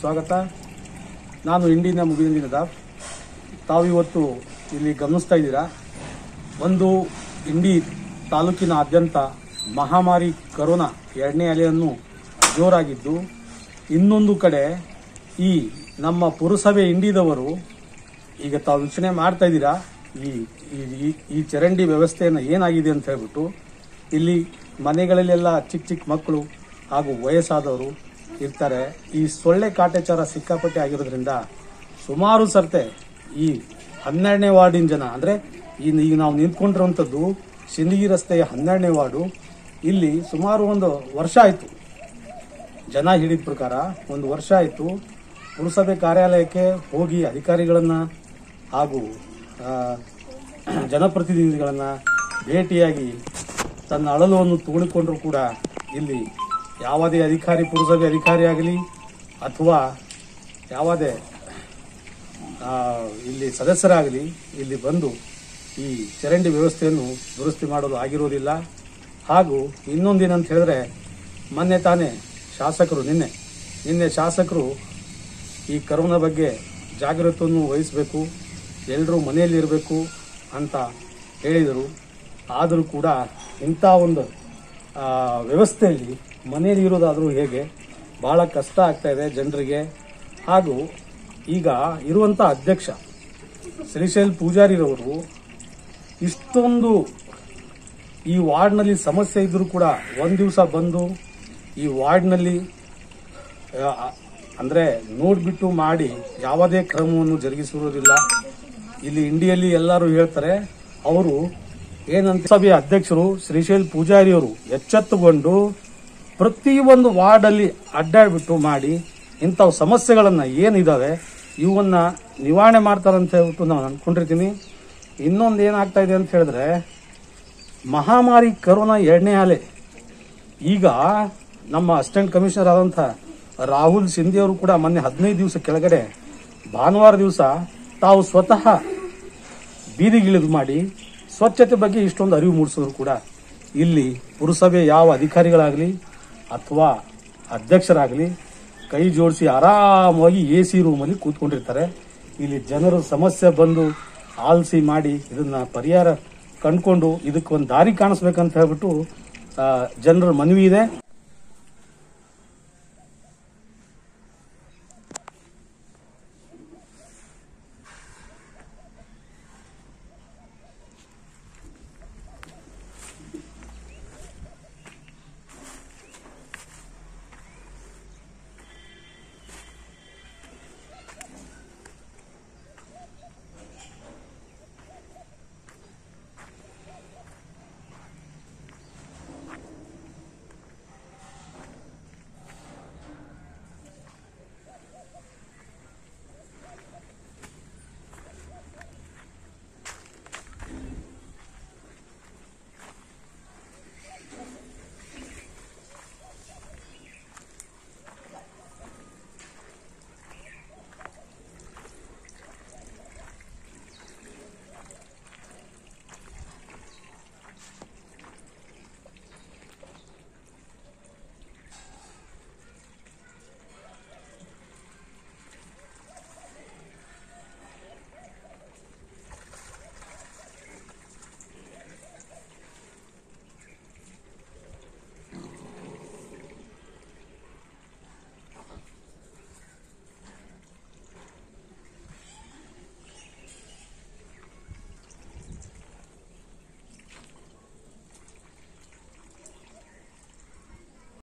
ಸ್ವಾಗತ ನಾನು ಇಂಡಿನ ಮುಗಿದಿನ ತಾವು ಇವತ್ತು ಇಲ್ಲಿ ಗಮನಿಸ್ತಾ ಇದ್ದೀರಾ ಒಂದು ಇಂಡಿ ತಾಲೂಕಿನಾದ್ಯಂತ ಮಹಾಮಾರಿ ಕರೋನಾ ಎರಡನೇ ಅಲೆಯನ್ನು ಜೋರಾಗಿದ್ದು ಇನ್ನೊಂದು ಕಡೆ ಈ ನಮ್ಮ ಪುರಸಭೆ ಇಂಡಿದವರು ಈಗ ತಾವು ವೀಕ್ಷಣೆ ಮಾಡ್ತಾ ಇದ್ದೀರಾ ಈ ಈ- ಈ- ಈ ಚರಂಡಿ ವ್ಯವಸ್ಥೆಯನ್ನು ಏನಾಗಿದೆ ಅಂತ ಹೇಳ್ಬಿಟ್ಟು ಇಲ್ಲಿ ಮನೆಗಳಲ್ಲೆಲ್ಲ ಚಿಕ್ಕ ಚಿಕ್ಕ ಮಕ್ಕಳು ಹಾಗೂ ವಯಸ್ಸಾದವರು ಇರ್ತಾರೆ ಈ ಸೊಳ್ಳೆ ಕಾಟಾಚಾರ ಸಿಕ್ಕಾಪಟ್ಟೆ ಆಗಿರೋದ್ರಿಂದ ಸುಮಾರು ಸರ್ತೆ ಈ ಹನ್ನೆರಡನೇ ವಾರ್ಡಿನ ಜನ ಅಂದ್ರೆ ಈ ಈಗ ನಾವು ನಿಂತ್ಕೊಂಡಿರುವಂಥದ್ದು ಸಿಂದಗಿ ರಸ್ತೆಯ ಹನ್ನೆರಡನೇ ವಾರ್ಡು ಇಲ್ಲಿ ಸುಮಾರು ಒಂದು ವರ್ಷ ಆಯಿತು ಜನ ಹಿಡಿದ ಪ್ರಕಾರ ಒಂದು ವರ್ಷ ಆಯಿತು ಪುರಸಭೆ ಕಾರ್ಯಾಲಯಕ್ಕೆ ಹೋಗಿ ಅಧಿಕಾರಿಗಳನ್ನ ಹಾಗೂ ಆ, ಜನಪ್ರತಿನಿಧಿಗಳನ್ನ ಭೇಟಿಯಾಗಿ ತನ್ನ ಅಳಲುವನ್ನು ತೋಡಿಕೊಂಡ್ರು ಕೂಡ ಇಲ್ಲಿ ಯಾವುದೇ ಅಧಿಕಾರಿ ಪುರಸಭೆ ಅಧಿಕಾರಿ ಆಗಲಿ ಅಥವಾ ಯಾವುದೇ ಆ, ಇಲ್ಲಿ ಸದಸ್ಯರಾಗಲಿ ಇಲ್ಲಿ ಬಂದು ಈ ಚರಂಡಿ ವ್ಯವಸ್ಥೆಯನ್ನು ದುರಸ್ತಿ ಮಾಡಲು ಆಗಿರೋದಿಲ್ಲ ಹಾಗೂ ಇನ್ನೊಂದೇನಂತ ಹೇಳಿದ್ರೆ ಮೊನ್ನೆ ತಾನೇ ಶಾಸಕರು ನಿನ್ನೆ ನಿನ್ನೆ ಶಾಸಕರು ಈ ಕರೋನಾ ಬಗ್ಗೆ ಜಾಗೃತಿಯನ್ನು ವಹಿಸಬೇಕು ಎಲ್ಲರೂ ಮನೆಯಲ್ಲಿ ಇರಬೇಕು ಅಂತ ಹೇಳಿದರು ಆದರೂ ಕೂಡ ಇಂಥ ಒಂದು ಆ, ವ್ಯವಸ್ಥೆಯಲ್ಲಿ ಮನೆಯಲ್ಲಿ ಇರೋದಾದರೂ ಹೇಗೆ ಬಹಳ ಕಷ್ಟ ಆಗ್ತಾ ಇದೆ ಜನರಿಗೆ ಹಾಗೂ ಈಗ ಇರುವಂಥ ಅಧ್ಯಕ್ಷ ಶ್ರೀಶೈಲ್ ಪೂಜಾರಿರವರು ಇಷ್ಟೊಂದು ಈ ವಾರ್ಡ್ನಲ್ಲಿ ಸಮಸ್ಯೆ ಇದ್ರೂ ಕೂಡ ಒಂದು ದಿವಸ ಬಂದು ಈ ವಾರ್ಡ್ನಲ್ಲಿ ಆ, ಅಂದ್ರೆ ನೋಡ್ಬಿಟ್ಟು ಮಾಡಿ ಯಾವುದೇ ಕ್ರಮವನ್ನು ಜರುಗಿಸಿರುವುದಿಲ್ಲ ಇಲ್ಲಿ ಇಂಡಿಯಲ್ಲಿ ಎಲ್ಲರೂ ಹೇಳ್ತಾರೆ ಅವರು ಏನಂತ ಸಭೆಯ ಅಧ್ಯಕ್ಷರು ಶ್ರೀಶೈಲ್ ಪೂಜಾರಿ ಅವರು ಎಚ್ಚೆತ್ತುಕೊಂಡು ಪ್ರತಿಯೊಂದು ವಾರ್ಡಲ್ಲಿ ಅಡ್ಡಾಡ್ಬಿಟ್ಟು ಮಾಡಿ ಇಂಥವು ಸಮಸ್ಯೆಗಳನ್ನ ಏನಿದಾವೆ ಇವನ್ನ ನಿವಾರಣೆ ಮಾಡ್ತಾರಂತ ಹೇಳ್ಬಿಟ್ಟು ನಾನು ಅನ್ಕೊಂಡಿರ್ತೀನಿ ಇನ್ನೊಂದು ಏನಾಗ್ತಾ ಇದೆ ಅಂತ ಹೇಳಿದ್ರೆ ಮಹಾಮಾರಿ ಕರೋನಾ ಎರಡನೇ ಅಲೆ ಈಗ ನಮ್ಮ ಅಸಿಸ್ಟೆಂಟ್ ಕಮಿಷನರ್ ಆದಂಥ ರಾಹುಲ್ ಸಿಂಧೆ ಅವರು ಕೂಡ ಮೊನ್ನೆ ಹದಿನೈದು ದಿವಸ ಕೆಳಗಡೆ ಭಾನುವಾರ ದಿವಸ ತಾವು ಸ್ವತಃ ಬೀದಿಗಿಳಿದು ಮಾಡಿ ಸ್ವಚ್ಛತೆ ಬಗ್ಗೆ ಇಷ್ಟೊಂದು ಅರಿವು ಮೂಡಿಸಿದ್ರು ಕೂಡ ಇಲ್ಲಿ ಪುರಸಭೆ ಯಾವ ಅಧಿಕಾರಿಗಳಾಗಲಿ ಅಥವಾ ಅಧ್ಯಕ್ಷರಾಗಲಿ ಕೈ ಜೋಡಿಸಿ ಆರಾಮವಾಗಿ ಎ ಸಿ ರೂಮಲ್ಲಿ ಕೂತ್ಕೊಂಡಿರ್ತಾರೆ ಇಲ್ಲಿ ಜನರು ಸಮಸ್ಯೆ ಬಂದು ಆಲ್ಸಿ ಮಾಡಿ ಇದನ್ನ ಪರಿಹಾರ ಕಂಡ್ಕೊಂಡು ಇದಕ್ಕೊಂದು ದಾರಿ ಕಾಣಿಸ್ಬೇಕಂತ ಹೇಳ್ಬಿಟ್ಟು ಜನರ ಮನವಿ ಇದೆ